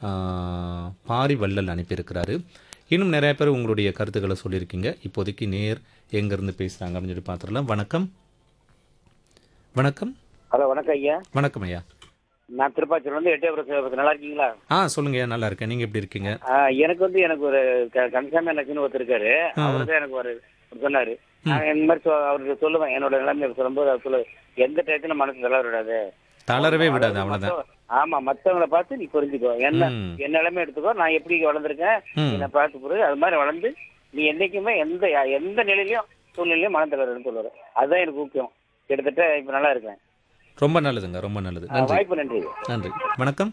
ஆஹ், பாரி வள்ளல் அனுப்பியிருக்கிறாரு இன்னும் நிறைய பேர் உங்களுடைய கருத்துக்களை சொல்லியிருக்கீங்க இப்போதைக்கு நேர் எங்கேருந்து பேசுகிறாங்க அப்படின்னு சொல்லி பார்த்துடலாம் வணக்கம் வணக்கம் ஹலோ வணக்கம் ஐயா வணக்கம் ஐயா நான் திருப்பாச்சூர் வந்து எட்டயபுரம் சேவகத்துக்கு நல்லா இருக்கீங்களா ஆ சொல்லுங்க ஐயா நல்லா இருக்கேன் நீங்கள் எப்படி இருக்கீங்க ஆ, எனக்கு வந்து எனக்கு ஒரு கன்சாமி எனக்குன்னு ஒருத்தர் இருக்காரு அவர் தான் எனக்கு ஒரு ஒரு சொன்னாரு நான் இந்த மாதிரி சொ- அவருக்கு சொல்லுவேன் என்னோட நிலைமை சொல்லும்போது அவர் சொல்ல எந்த டயத்துல மனசு தளர விடாது தளரவே விடாது அவ்வளோதான் மத்த- ஆமா மத்தவங்கள பார்த்து நீ புரிஞ்சுக்கோ என்ன ம். என் நிலைமை எடுத்துக்கோ நான் எப்படி வளர்ந்துருக்கேன் ம். என்னை பார்த்து புரிஞ்சு அது மாதிரி வளர்ந்து நீ என்னைக்குமே எந்த எந்த நிலையிலயும் சூழ்நிலையும் மனம் தளரன்னு சொல்லுவாரு அதுதான் எனக்கு முக்கியம் கிட்டத்தட்ட இப்ப நல்லா இருக்கேன் ரொம்ப நல்லதுங்க ரொம்ப நல்லது ஆ, நன்றி வாய்ப்பு நன்றி நன்றி வணக்கம்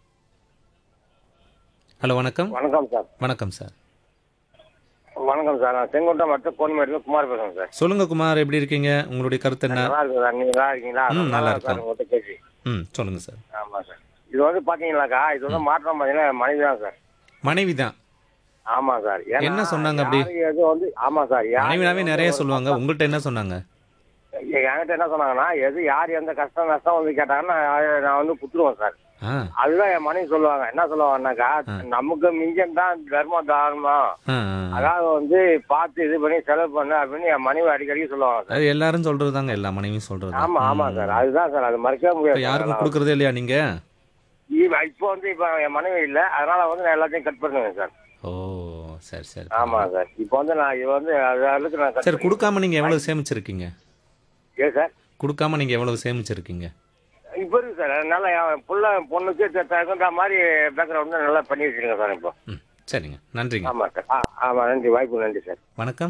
ஹலோ வணக்கம் வணக்கம் சார் வணக்கம் சார் வணக்கம் சார் நான் செங்கோட்டை மட்டும் கோன்மேட்டில் குமார் பேசுறேன் சார் சொல்லுங்க குமார் எப்படி இருக்கீங்க உங்களுடைய கருத்து என்ன நல்லா இருக்கு சார் நீங்க நல்லா இருக்கீங்களா ம், ரொம்ப நல்லா நாளா இருக்கோம். சார் உங்கள்கிட்ட பேசி ம் சொல்லுங்க சார் ஆமா சார் இது வந்து பாத்தீங்கன்னாக்கா இது வந்து மாற்றம் பாத்தீங்கன்னா மனைவி தான் சார் மனைவி தான் ஆமா சார் ஏன்னா என்ன சொன்னாங்க அப்படி? யாரு எதுவும் வந்து ஆமா சார் யாரு மனைவினாவே வந்து நிறைய ஒரு சொல்லுவாங்க உங்கள்கிட்ட என்ன சொன்னாங்க என்கிட்ட என்ன சொன்னாங்கன்னா எது யார் எந்த கஷ்டம் நஷ்டம் வந்து கேட்டாங்கன்னா நான் நான் வந்து குத்துருவேன் சார் ஆ அதுதான் என் மனைவி சொல்லுவாங்க என்ன சொல்லுவாங்கன்னாக்கா நமக்கு மிஞ்சம் தான் தர்மம் தாரணம் ஆ, ஆ. அதாவது வந்து பார்த்து இது பண்ணி செலவு பண்ணு அப்படின்னு என் மனைவி அடிக்கடி சொல்லுவாங்க சார் அது எல்லாரும் சொல்றது தாங்க எல்லா மனைவியும் சொல்றது ஆமா ஆமா சார் அதுதான் சார் அது மறக்கவே இப்ப முடியாது யாருக்கும் கொடுக்கறதே இல்லையா நீங்க இவ- இப்போ வந்து இப்போ என் மனைவி இல்ல அதனால வந்து நான் எல்லாத்தையும் கட் பண்ணுவேன் சார் ஓ சரி சரி ஆமா சார் இப்போ வந்து நான் இது வந்து அது அளவுக்கு நான் cut சரி கொடுக்காம நீங்க எவ்வளவு சேமிச்சிருக்கீங்க ஏ சார் கொடுக்காம நீங்க எவ்வளவு சேமிச்சிருக்கீங்க இப்போ இருக்கு சார் அதனால என் புள்ள பொண்ணுக்கு த- தகுந்த மாதிரி பேக்ரவுண்ட் வந்து நல்லா பண்ணி வச்சிருக்கேன் சார் இப்போ ம் சரிங்க நன்றிங்க ஆமா சார் ஆ ஆமா நன்றி வாய்ப்பு நன்றி சார் வணக்கம்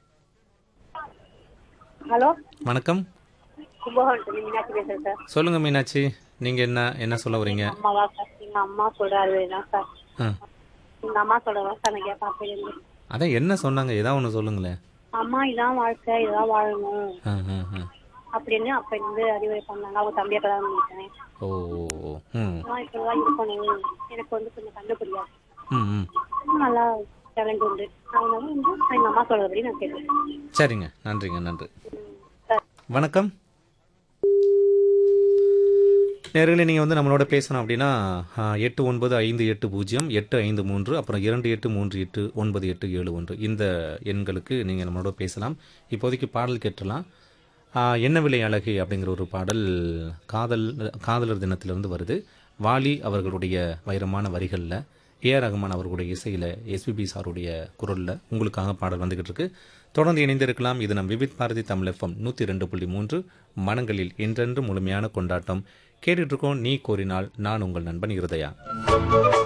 ஹலோ வணக்கம் கும்பகோணத்துல மீனாட்சி பேசுறேன் சார் சொல்லுங்க மீனாட்சி நீங்க என்ன என்ன சொல்ல வரீங்க அம்மாவா சார் எங்க அம்மா சொல்றாரு தான் சார் ஆ எங்க அம்மா சொல்றதா சார் நான் கேட்பேன் அப்பையில அதான் என்ன சொன்னாங்க ஏதாவது ஒன்று சொல்லுங்களேன் அம்மா இதான் வாழ்க்கை இதான் வாழணும் ஆ ஆ ஆ அப்படின்னு அப்ப இருந்து அறிவுரை பண்ணாங்க அவங்க தம்பியை கல்யாணம் பண்ணிட்டேன் ஓ ஓ ஓ ம் நான் இப்படிதான் இருக்கணும் எனக்கு வந்து கொஞ்சம் கண்டு புரியாது ம் ம் நல்லா டேலண்ட் உண்டு அதனால வந்து நான் எங்க அம்மா சொல்றபடி நான் கேட்குறேன் சரிங்க நன்றிங்க நன்றி சார் வணக்கம் நேர்களே நீங்கள் வந்து நம்மளோட பேசணும் அப்படின்னா ஆ, எட்டு ஒன்பது ஐந்து எட்டு பூஜ்ஜியம் எட்டு ஐந்து மூன்று அப்புறம் இரண்டு எட்டு மூன்று எட்டு ஒன்பது எட்டு ஏழு ஒன்று இந்த எண்களுக்கு நீங்கள் நம்மளோட பேசலாம் இப்போதைக்கு பாடல் கேட்டுடலாம் ஆ, என்ன விலை அழகு அப்படிங்கிற ஒரு பாடல் காதல் காதலர் தினத்திலிருந்து வருது வாலி அவர்களுடைய வைரமான வரிகளில் ஏஆர் ரஹ்மான் அவர்களுடைய இசையில் எஸ்பிபி சாருடைய குரலில் உங்களுக்காக பாடல் வந்துகிட்டு இருக்கு தொடர்ந்து இணைந்திருக்கலாம் இது நம் விவித் பாரதி தமிழ் எஃப்எம் நூற்றி ரெண்டு புள்ளி மூன்று மனங்களில் என்றென்று முழுமையான கொண்டாட்டம் கேட்டுட்டு இருக்கோம் நீ கோரினால் நான் உங்கள் நண்பன் இருதயா